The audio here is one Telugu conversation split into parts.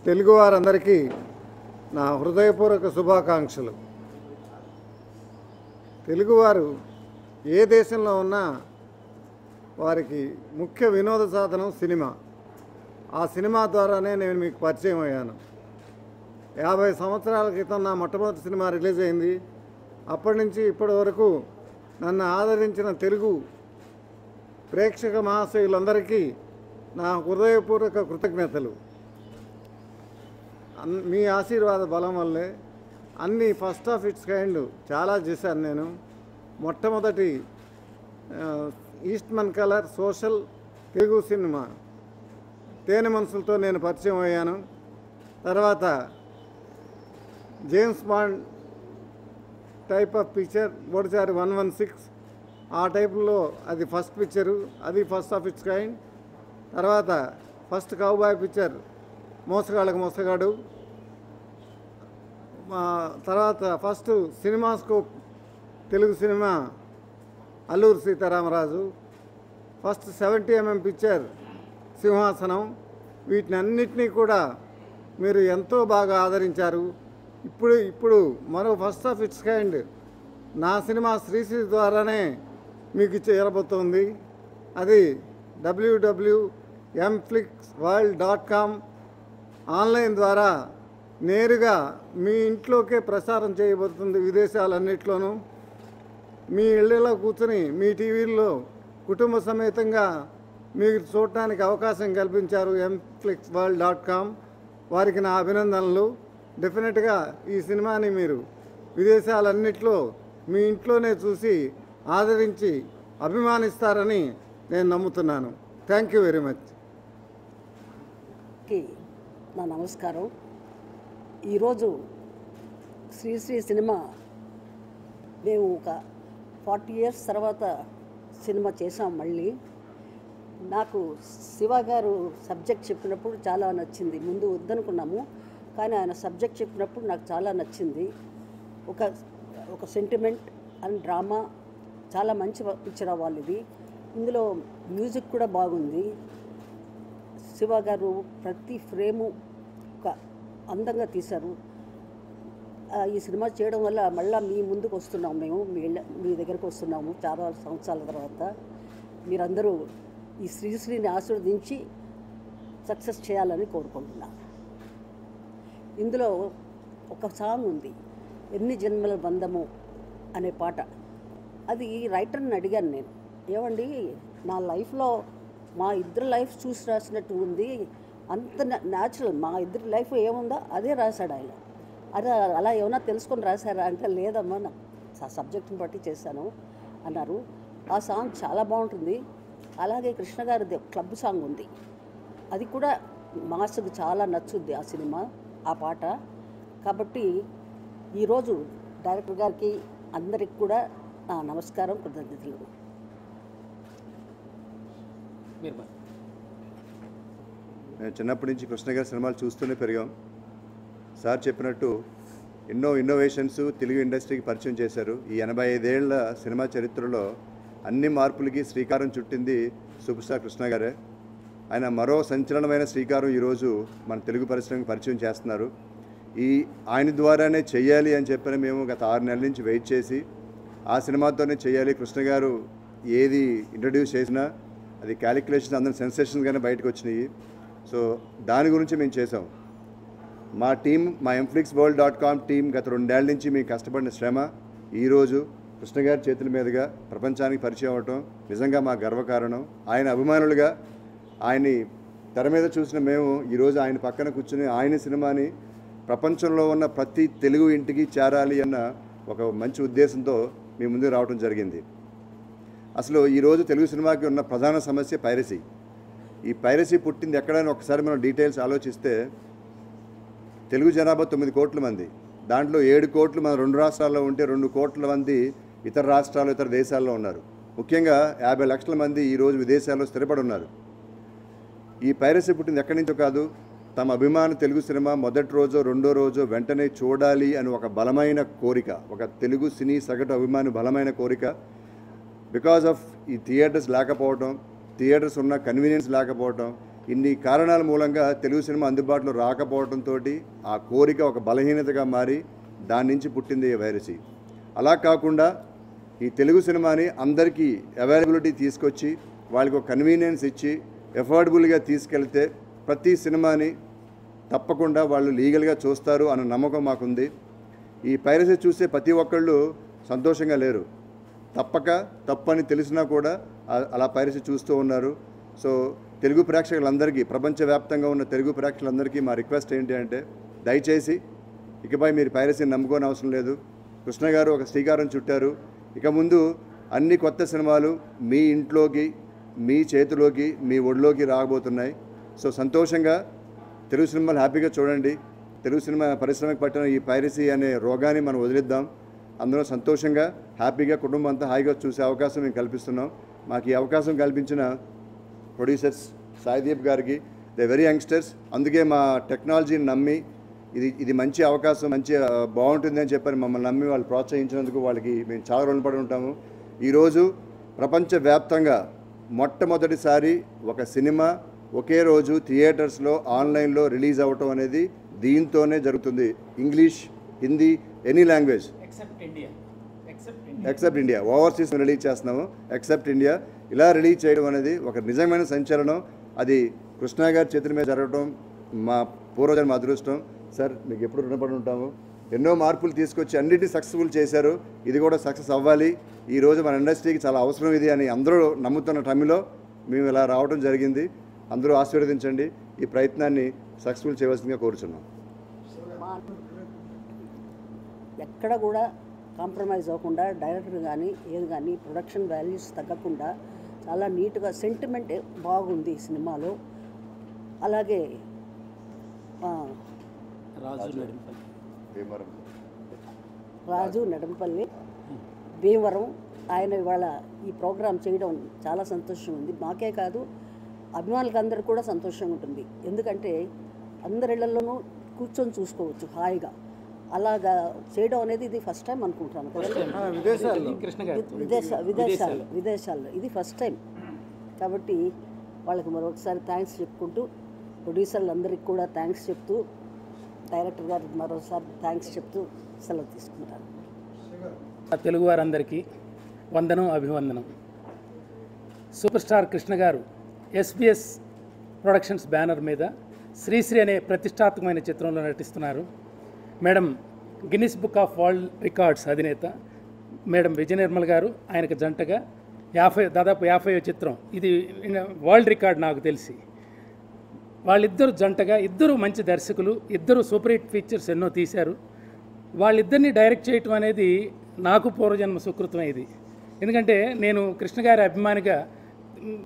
తెలుగు వారందరికీ నా హృదయపూర్వక శుభాకాంక్షలు తెలుగువారు ఏ దేశంలో ఉన్నా వారికి ముఖ్య వినోద సాధనం సినిమా ఆ సినిమా ద్వారానే నేను మీకు పరిచయం అయ్యాను యాభై సంవత్సరాల క్రితం నా మొట్టమొదటి సినిమా రిలీజ్ అయింది అప్పటి నుంచి ఇప్పటి వరకు నన్ను ఆదరించిన తెలుగు ప్రేక్షక మహాశయులందరికీ నా హృదయపూర్వక కృతజ్ఞతలు అన్- మీ ఆశీర్వాద బలం వల్లే అన్ని ఫస్ట్ ఆఫ్ ఇట్స్ కైండ్ చాలా చేశాను నేను మొట్టమొదటి ఆ, Eastman colour social Telugu cinema తేనె మనసులతో నేను పరిచయం అయ్యాను తర్వాత James Bond type of picture ఒకటిసారి వన్ వన్ సిక్స్ ఆ టైపులో అది ఫస్ట్ పిక్చరు అది ఫస్ట్ ఆఫ్ ఇట్స్ కైండ్ తర్వాత first cowboy picture Mosagallaku Mosagadu మా తర్వాత first cinemascope Telugu cinema Alluri Sitaramaraju first seventy MM picture Simhasanam వీటిని అన్నిటినీ కూడా మీరు ఎంతో బాగా ఆదరించారు ఇప్పుడు ఇప్పుడు మరో ఫస్ట్ ఆఫ్ ఇట్స్ కైండ్ నా సినిమా శ్రీశ్రీ ద్వారానే మీకు చేరబోతోంది అది WWW Mflix world dot com online ద్వారా నేరుగా మీ ఇంట్లోకే ప్రసారం చేయబడుతుంది విదేశాలన్నిట్లోనూ మీ ఇళ్ళలో కూర్చొని మీ టీవీల్లో కుటుంబ సమేతంగా మీరు చూడటానికి అవకాశం కల్పించారు ఎంఫ్లిక్స్ వరల్డ్ డాట్ కామ్ వారికి నా అభినందనలు డెఫినెట్గా ఈ సినిమాని మీరు విదేశాలన్నిట్లో మీ ఇంట్లోనే చూసి ఆదరించి అభిమానిస్తారని నేను నమ్ముతున్నాను థ్యాంక్ యూ వెరీ మచ్ కి నా నమస్కారం ఈరోజు శ్రీశ్రీ సినిమా మేము ఒక ఫార్టీ ఇయర్స్ తర్వాత సినిమా చేసాం మళ్ళీ నాకు శివ గారు సబ్జెక్ట్ చెప్పినప్పుడు చాలా నచ్చింది ముందు వద్దనుకున్నాము కానీ ఆయన సబ్జెక్ట్ చెప్పినప్పుడు నాకు చాలా నచ్చింది ఒక ఒక సెంటిమెంట్ అండ్ డ్రామా చాలా మంచి పిక్చర్ అవ్వాలి ఇది ఇందులో మ్యూజిక్ కూడా బాగుంది శివ గారు ప్రతి ఫ్రేము ఒక అందంగా తీశారు ఆ, ఈ సినిమా చేయడం వల్ల మళ్ళీ మీ ముందుకు వస్తున్నాం మేము మీ ఇళ్ళ- మీ దగ్గరకు వస్తున్నాము చాలా సంవత్సరాల తర్వాత మీరందరూ ఈ శ్రీశ్రీని ఆశీర్వదించి సక్సెస్ చేయాలని కోరుకుంటున్నాను ఇందులో ఒక సాంగ్ ఉంది ఎన్ని జన్మల బంధము అనే పాట అది రైటర్ని అడిగాను నేను ఏమండి నా లైఫ్లో మా ఇద్దరు లైఫ్ చూసి రాసినట్టు ఉంది అంత న్యాచురల్ మా ఇద్దరి లైఫ్ ఏముందో అదే రాశాడు ఆయన అదే అలా ఏమైనా తెలుసుకొని రాశారా అంటే లేదమ్మా నా సబ్జెక్ట్ని బట్టి చేశాను అన్నారు ఆ సాంగ్ చాలా బాగుంటుంది అలాగే కృష్ణ గారిది ఒక క్లబ్ సాంగ్ ఉంది అది కూడా మాస్కు చాలా నచ్చుద్ది ఆ సినిమా ఆ పాట కాబట్టి ఈరోజు డైరెక్టర్ గారికి అందరికి కూడా నా నమస్కారం కృతజ్ఞతలు మీరు మరి. మేము చిన్నప్పటి నుంచి కృష్ణ గారి సినిమాలు చూస్తూనే పెరిగాం సార్ చెప్పినట్టు ఎన్నో ఇన్నోవేషన్స్ తెలుగు ఇండస్ట్రీకి పరిచయం చేశారు ఈ ఎనభై ఐదేళ్ల సినిమా చరిత్రలో అన్ని మార్పులకి శ్రీకారం చుట్టింది సూపర్ స్టార్ కృష్ణ గారే ఆయన మరో సంచలనమైన శ్రీకారం ఈరోజు మన తెలుగు పరిశ్రమకి పరిచయం చేస్తున్నారు ఈ ఆయన ద్వారానే చెయ్యాలి అని చెప్పని మేము గత ఆరు నెలల నుంచి వెయిట్ చేసి ఆ సినిమాతోనే చేయాలి కృష్ణ గారు ఏది ఇంట్రడ్యూస్ చేసినా అది క్యాలిక్యులేషన్ అందరి సెన్సేషన్గానే బయటకు వచ్చినాయి సో దాని గురించి మేము చేసాం మా టీం మా Mflix world dot com team గత రెండేళ్ల నుంచి మేము కష్టపడిన శ్రమ ఈరోజు కృష్ణ గారి చేతుల మీదుగా ప్రపంచానికి పరిచయం అవటం నిజంగా మా గర్వకారణం ఆయన అభిమానులుగా ఆయన్ని తెర మీద చూసిన మేము ఈరోజు ఆయన పక్కన కూర్చుని ఆయన సినిమాని ప్రపంచంలో ఉన్న ప్రతి తెలుగు ఇంటికి చేరాలి అన్న ఒక మంచి ఉద్దేశంతో మీ ముందుకు రావడం జరిగింది అసలు ఈరోజు తెలుగు సినిమాకి ఉన్న ప్రధాన సమస్య పైరసీ ఈ పైరసీ పుట్టింది ఎక్కడైనా ఒకసారి మనం డీటెయిల్స్ ఆలోచిస్తే తెలుగు జనాభా తొమ్మిది కోట్ల మంది దాంట్లో ఏడు కోట్లు మన రెండు రాష్ట్రాల్లో ఉంటే రెండు కోట్ల మంది ఇతర రాష్ట్రాలు ఇతర దేశాల్లో ఉన్నారు ముఖ్యంగా యాభై లక్షల మంది ఈరోజు విదేశాల్లో స్థిరపడి ఉన్నారు ఈ పైరసీ పుట్టింది ఎక్కడి నుంచో కాదు తమ అభిమాన తెలుగు సినిమా మొదటి రోజు రెండో రోజు వెంటనే చూడాలి అని ఒక బలమైన కోరిక ఒక తెలుగు సినీ సగటు అభిమాని బలమైన కోరిక బికాజ్ ఆఫ్ ఈ థియేటర్స్ లేకపోవడం థియేటర్స్ ఉన్న కన్వీనియన్స్ లేకపోవడం ఇన్ని కారణాల మూలంగా తెలుగు సినిమా అందుబాటులో రాకపోవడంతో ఆ కోరిక ఒక బలహీనతగా మారి దాని నుంచి పుట్టింది ఈ వైరసీ అలా కాకుండా ఈ తెలుగు సినిమాని అందరికీ అవైలబిలిటీ తీసుకొచ్చి వాళ్ళకి ఒక కన్వీనియన్స్ ఇచ్చి ఎఫోర్డబుల్గా తీసుకెళ్తే ప్రతి సినిమాని తప్పకుండా వాళ్ళు లీగల్గా చూస్తారు అన్న నమ్మకం మాకుంది ఈ పైరసీ చూసే ప్రతి ఒక్కళ్ళు సంతోషంగా లేరు తప్పక తప్పని తెలిసినా కూడా ఆ- అలా పైరసీ చూస్తూ ఉన్నారు సో తెలుగు ప్రేక్షకులందరికీ ప్రపంచవ్యాప్తంగా ఉన్న తెలుగు ప్రేక్షకులందరికీ మా రిక్వెస్ట్ ఏంటి అంటే దయచేసి ఇకపై మీరు పైరసీని నమ్ముకోని అవసరం లేదు కృష్ణ గారు ఒక శ్రీకారం చుట్టారు ఇక ముందు అన్ని కొత్త సినిమాలు మీ ఇంట్లోకి మీ చేతిలోకి మీ ఒడిలోకి రాబోతున్నాయి సో సంతోషంగా తెలుగు సినిమాలు హ్యాపీగా చూడండి తెలుగు సినిమా పరిశ్రమకు పట్టిన ఈ పైరసీ అనే రోగాన్ని మనం వదిలిద్దాం అందులో సంతోషంగా హ్యాపీగా కుటుంబం అంతా హాయిగా చూసే అవకాశం మేము కల్పిస్తున్నాం మాకు ఈ అవకాశం కల్పించిన ప్రొడ్యూసర్స్ సాయిదీప్ గారికి దే వెరీ యంగ్స్టర్స్ అందుకే మా టెక్నాలజీని నమ్మి ఇది ఇది మంచి అవకాశం మంచి ఆ, బాగుంటుంది అని చెప్పని మమ్మల్ని నమ్మి వాళ్ళు ప్రోత్సహించినందుకు వాళ్ళకి మేము చాలా రుణపడి ఉంటాము ఈరోజు ప్రపంచవ్యాప్తంగా మొట్టమొదటిసారి ఒక సినిమా ఒకే రోజు థియేటర్స్లో ఆన్లైన్లో రిలీజ్ అవ్వటం అనేది దీంతోనే జరుగుతుంది English Hindi any language except India. Except India. Except India overseas release చేస్తున్నాము ఎక్సెప్ట్ ఇండియా ఇలా రిలీజ్ చేయడం అనేది ఒక నిజమైన సంచలనం అది కృష్ణ గారి చేతుల మీద జరగడం మా పూర్వజన్మ అదృష్టం సార్ మీకు ఎప్పుడు రుణపడి ఉంటాము ఎన్నో మార్పులు తీసుకొచ్చి అన్నిటినీ సక్సెస్ఫుల్ చేశారు ఇది కూడా సక్సెస్ అవ్వాలి ఈ రోజు మన ఇండస్ట్రీకి చాలా అవసరం ఇది అని అందరూ నమ్ముతున్న టైంలో మేము ఇలా రావడం జరిగింది అందరూ ఆశీర్వదించండి ఈ ప్రయత్నాన్ని సక్సెస్ఫుల్ చేయవలసిందిగా కోరుచున్నాం మా- ఎక్కడ కూడా కాంప్రమైజ్ అవ్వకుండా డైరెక్టర్ కానీ ఏది కానీ ప్రొడక్షన్ వాల్యూస్ తగ్గకుండా చాలా నీట్గా సెంటిమెంట్ బాగుంది ఈ సినిమాలో అలాగే ఆ, రాజు నడింపల్లి రాజు నడంపల్లి భీమవరం ఆయన ఇవాళ ఈ ప్రోగ్రాం చేయడం చాలా సంతోషం ఉంది మాకే కాదు అభిమానులకు అందరికీ కూడా సంతోషంగా ఉంటుంది ఎందుకంటే అందరిళ్లలోనూ కూర్చొని చూసుకోవచ్చు హాయిగా అలాగా చేయడం అనేది ఇది ఫస్ట్ టైం అనుకుంటాను కదా ఆ, విదేశాల్లో కృష్ణ గారు విదేశ విదేశాలు విదేశాల్లో ఇది ఫస్ట్ టైం కాబట్టి వాళ్ళకి మరొకసారి థ్యాంక్స్ చెప్పుకుంటూ ప్రొడ్యూసర్లందరికీ కూడా థ్యాంక్స్ చెప్తూ డైరెక్టర్ గారికి మరోసారి థ్యాంక్స్ చెప్తూ సెలవు తీసుకుంటాను తెలుగు వారందరికీ వందనం అభివందనం సూపర్ స్టార్ కృష్ణ గారు ఎస్బిఎస్ ప్రొడక్షన్స్ బ్యానర్ మీద శ్రీశ్రీ అనే ప్రతిష్టాత్మకమైన చిత్రంలో నటిస్తున్నారు madam Guinness book of world records అధినేత మేడం విజయ నిర్మల్ గారు ఆయనకు జంటగా యాభై దాదాపు యాభై చిత్రం ఇది వరల్డ్ రికార్డ్ నాకు తెలిసి వాళ్ళిద్దరు జంటగా ఇద్దరు మంచి దర్శకులు ఇద్దరు సూపర్ హిట్ ఫీచర్స్ ఎన్నో తీశారు వాళ్ళిద్దరిని డైరెక్ట్ చేయటం అనేది నాకు పూర్వజన్మ సుకృతం ఇది ఎందుకంటే నేను కృష్ణ గారి అభిమానిగా మ్,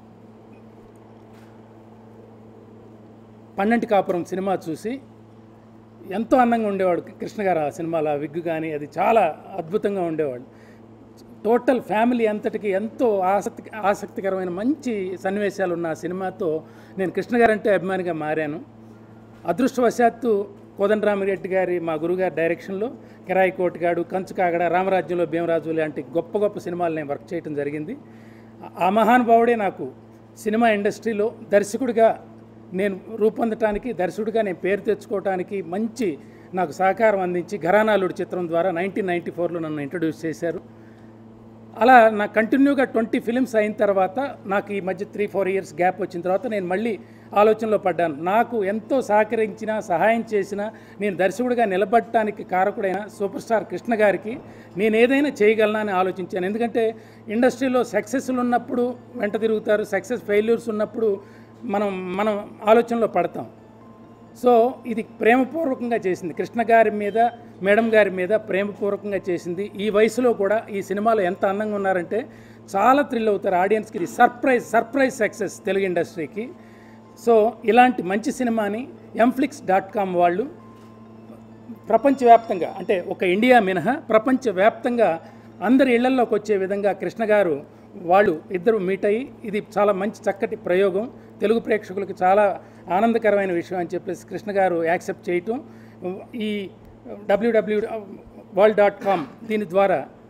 పన్నెంటి కాపురం సినిమా చూసి ఎంతో అందంగా ఉండేవాడు కృష్ణ గారు ఆ సినిమాలో ఆ విగ్గు కానీ అది చాలా అద్భుతంగా ఉండేవాడు టోటల్ ఫ్యామిలీ అంతటికి ఎంతో ఆసక్తి ఆసక్తికరమైన మంచి సన్నివేశాలు ఉన్న ఆ సినిమాతో నేను కృష్ణ గారంటే అభిమానిగా మారాను అదృష్టవశాత్తు కోదండరామిరెడ్డి గారి మా గురుగారి డైరెక్షన్లో కిరాయి కోటిగాడు కంచు కాగడ రామరాజ్యంలో భీమరాజు లాంటి గొప్ప గొప్ప సినిమాలు నేను వర్క్ చేయడం జరిగింది ఆ మహానుభావుడే నాకు సినిమా ఇండస్ట్రీలో దర్శకుడిగా నేను రూపొందటానికి దర్శకుడిగా నేను పేరు తెచ్చుకోవడానికి మంచి నాకు సహకారం అందించి ఘరానాలుడి చిత్రం ద్వారా నైన్టీన్ నైంటీ ఫోర్లో నన్ను ఇంట్రడ్యూస్ చేశారు అలా నా కంటిన్యూగా ట్వంటీ ఫిలిమ్స్ అయిన తర్వాత నాకు ఈ మధ్య త్రీ ఫోర్ ఇయర్స్ గ్యాప్ వచ్చిన తర్వాత నేను మళ్ళీ ఆలోచనలో పడ్డాను నాకు ఎంతో సహకరించిన సహాయం చేసిన నేను దర్శకుడిగా నిలబడటానికి కారకుడైన సూపర్ స్టార్ కృష్ణ గారికి నేను ఏదైనా చేయగలనా అని ఆలోచించాను ఎందుకంటే ఇండస్ట్రీలో సక్సెస్లు ఉన్నప్పుడు వెంట తిరుగుతారు సక్సెస్ ఫెయిల్యూర్స్ ఉన్నప్పుడు మనం మనం ఆలోచనలో పడతాం సో ఇది ప్రేమపూర్వకంగా చేసింది కృష్ణ గారి మీద మేడం గారి మీద ప్రేమపూర్వకంగా చేసింది ఈ వయసులో కూడా ఈ సినిమాలో ఎంత అందంగా ఉన్నారంటే చాలా థ్రిల్ అవుతారు ఆడియన్స్కి ఇది సర్ప్రైజ్ సర్ప్రైజ్ సక్సెస్ తెలుగు ఇండస్ట్రీకి సో ఇలాంటి మంచి సినిమాని ఎంఫ్లిక్స్ డాట్ కామ్ వాళ్ళు ప్రపంచవ్యాప్తంగా అంటే ఒక ఇండియా మినహా ప్రపంచవ్యాప్తంగా అందరి ఇళ్లలోకి వచ్చే విధంగా కృష్ణ గారు వాళ్ళు ఇద్దరు మీట్ అయ్యి ఇది చాలా మంచి చక్కటి ప్రయోగం తెలుగు ప్రేక్షకులకు చాలా ఆనందకరమైన విషయం అని చెప్పేసి కృష్ణ గారు యాక్సెప్ట్ చేయటం ఈ డబ్ల్యూడబ్ల్యూ వరల్డ్ డాట్ కామ్ దీని ద్వారా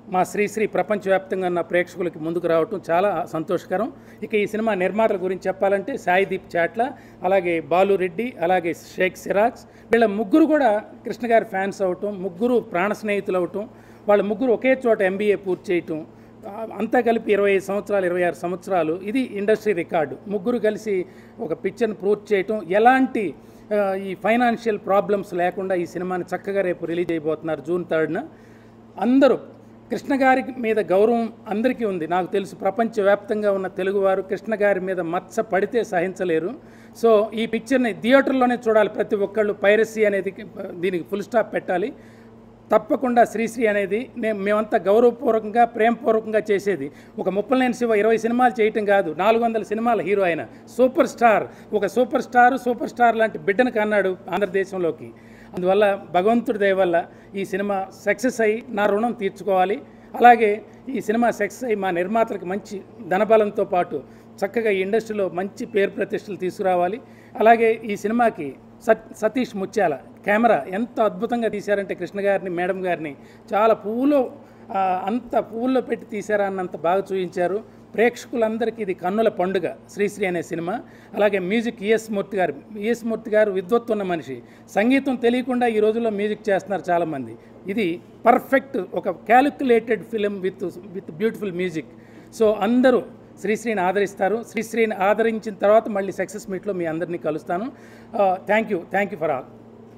మా శ్రీశ్రీ ప్రపంచవ్యాప్తంగా ఉన్న ప్రేక్షకులకి ముందుకు రావటం చాలా సంతోషకరం ఇక ఈ సినిమా నిర్మాతల గురించి చెప్పాలంటే సాయిదీప్ చాట్ల అలాగే బాలు రెడ్డి అలాగే షేక్ సిరాజ్ వీళ్ళ ముగ్గురు కూడా కృష్ణ గారి ఫ్యాన్స్ అవటం ముగ్గురు ప్రాణ స్నేహితులు అవటం వాళ్ళ ముగ్గురు ఒకే చోట ఎంబీఏ పూర్తి చేయటం ఆ, అంతా కలిపి ఇరవై ఐదు సంవత్సరాలు ఇరవై ఆరు సంవత్సరాలు ఇది ఇండస్ట్రీ రికార్డు ముగ్గురు కలిసి ఒక పిక్చర్ని పూర్తి చేయటం ఎలాంటి ఆ, ఈ ఫైనాన్షియల్ ప్రాబ్లమ్స్ లేకుండా ఈ సినిమాని చక్కగా రేపు రిలీజ్ అయిపోతున్నారు జూన్ థర్డ్న అందరూ కృష్ణ గారి మీద గౌరవం అందరికీ ఉంది నాకు తెలుసు ప్రపంచవ్యాప్తంగా ఉన్న తెలుగువారు కృష్ణ గారి మీద మచ్చ పడితే సహించలేరు సో ఈ పిక్చర్ని థియేటర్లోనే చూడాలి ప్రతి ఒక్కళ్ళు పైరసీ అనేది దీనికి ఫుల్ స్టాప్ పెట్టాలి తప్పకుండా శ్రీశ్రీ అనేది నేను మేమంతా గౌరవపూర్వకంగా ప్రేమపూర్వకంగా చేసేది ఒక ముప్పలేని శివ ఇరవై సినిమాలు చేయటం కాదు నాలుగు వందల సినిమాల హీరో ఆయన సూపర్ స్టార్ ఒక సూపర్ స్టార్ సూపర్ స్టార్ లాంటి బిడ్డను కన్నాడు ఆంధ్రదేశంలోకి అందువల్ల భగవంతుడి దయ వల్ల ఈ సినిమా సక్సెస్ అయ్యి నా రుణం తీర్చుకోవాలి అలాగే ఈ సినిమా సక్సెస్ అయ్యి మా నిర్మాతలకు మంచి ధనబలంతో పాటు చక్కగా ఈ ఇండస్ట్రీలో మంచి పేరు ప్రతిష్టలు తీసుకురావాలి అలాగే ఈ సినిమాకి సత్ సతీష్ ముత్యాల కెమెరా ఎంత అద్భుతంగా తీశారంటే కృష్ణ గారిని మేడం గారిని చాలా పువ్వులో ఆ, అంత పువ్వుల్లో పెట్టి తీశారా అన్నంత బాగా చూపించారు ప్రేక్షకులందరికీ ఇది కన్నుల పండుగ శ్రీశ్రీ అనే సినిమా అలాగే మ్యూజిక్ ఈఎస్ మూర్తి గారు ఈఎస్ మూర్తి గారు విద్వత్తున్న మనిషి సంగీతం తెలియకుండా ఈ రోజుల్లో మ్యూజిక్ చేస్తున్నారు చాలామంది ఇది పర్ఫెక్ట్ ఒక calculated film with with beautiful music so అందరూ శ్రీశ్రీని ఆదరిస్తారు శ్రీశ్రీని ఆదరించిన తర్వాత మళ్ళీ సక్సెస్ మీట్లో మీ అందరినీ కలుస్తాను thank you thank you for all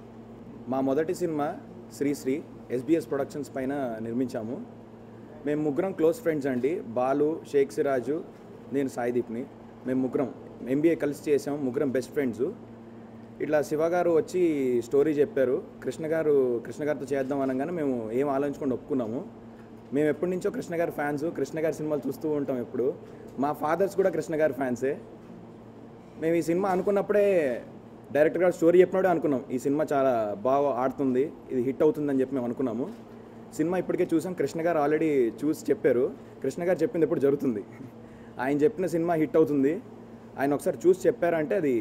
మా మొదటి సినిమా శ్రీశ్రీ ఎస్బిఎస్ ప్రొడక్షన్స్ పైన నిర్మించాము మేము ముగ్గురం క్లోజ్ ఫ్రెండ్స్ అండి బాలు షేక్ సిరాజు నేను సాయిదీప్ని మేము ముగ్గురం ఎంబీఏ కలిసి చేసాం ముగ్గురం బెస్ట్ ఫ్రెండ్స్ ఇట్లా శివ గారు వచ్చి స్టోరీ చెప్పారు కృష్ణ గారు కృష్ణ గారితో చేద్దాం అనగానే మేము ఏం ఆలోచించకుండా ఒప్పుకున్నాము మేము ఎప్పటి నుంచో కృష్ణ గారి ఫ్యాన్స్ కృష్ణ గారి సినిమాలు చూస్తూ ఉంటాం ఎప్పుడు మా ఫాదర్స్ కూడా కృష్ణ గారి ఫ్యాన్సే మేము ఈ సినిమా అనుకున్నప్పుడే డైరెక్టర్ గారు స్టోరీ చెప్పినప్పుడే అనుకున్నాం ఈ సినిమా చాలా బాగా ఆడుతుంది ఇది హిట్ అవుతుందని చెప్పి మేము అనుకున్నాము సినిమా ఇప్పటికే చూసాం కృష్ణ గారు ఆల్రెడీ చూసి చెప్పారు కృష్ణ గారు చెప్పింది ఇప్పుడు జరుగుతుంది ఆయన చెప్పిన సినిమా హిట్ అవుతుంది ఆయన ఒకసారి చూసి చెప్పారంటే అది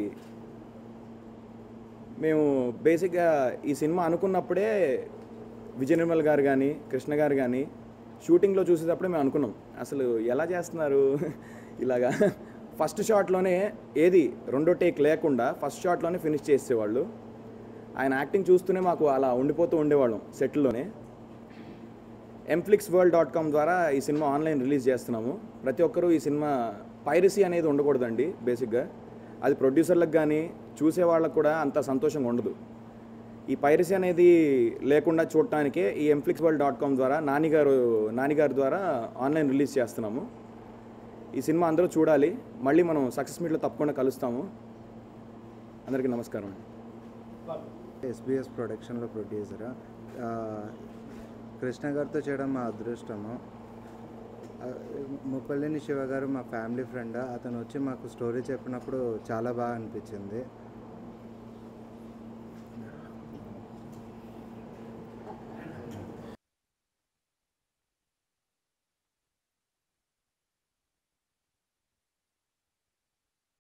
మేము బేసిక్గా ఈ సినిమా అనుకున్నప్పుడే విజయ నిర్మల్ గారు కానీ కృష్ణ గారు కానీ షూటింగ్లో చూసేటప్పుడే మేము అనుకున్నాం అసలు ఎలా చేస్తున్నారు ఇలాగా ఫస్ట్ షాట్లోనే ఏది రెండో టేక్ లేకుండా ఫస్ట్ షాట్లోనే ఫినిష్ చేసేవాళ్ళు ఆయన యాక్టింగ్ చూస్తూనే మాకు అలా ఉండిపోతూ ఉండేవాళ్ళం సెట్లోనే ఎంఫ్లిక్స్ వరల్డ్ డాట్ కామ్ ద్వారా ఈ సినిమా ఆన్లైన్ రిలీజ్ చేస్తున్నాము ప్రతి ఒక్కరూ ఈ సినిమా పైరసీ అనేది ఉండకూడదండి బేసిక్గా అది ప్రొడ్యూసర్లకు కానీ చూసే వాళ్ళకు కూడా అంత సంతోషంగా ఉండదు ఈ పైరసీ అనేది లేకుండా చూడటానికే ఈ ఎంఫ్లిక్స్ వరల్డ్ డాట్ కామ్ ద్వారా నానిగారు నానిగారి ద్వారా ఆన్లైన్ రిలీజ్ చేస్తున్నాము ఈ సినిమా అందరూ చూడాలి మళ్ళీ మనం సక్సెస్ మీట్లో తప్పకుండా కలుస్తాము అందరికీ నమస్కారం అండి ఎస్బిఎస్ ప్రొడక్షన్లో ప్రొడ్యూసర్ కృష్ణ గారితో చేయడం మా అదృష్టము ఆ, ముప్పల్లిని శివ గారు మా ఫ్యామిలీ ఫ్రెండ్ అతను వచ్చి మాకు స్టోరీ చెప్పినప్పుడు చాలా బాగా అనిపించింది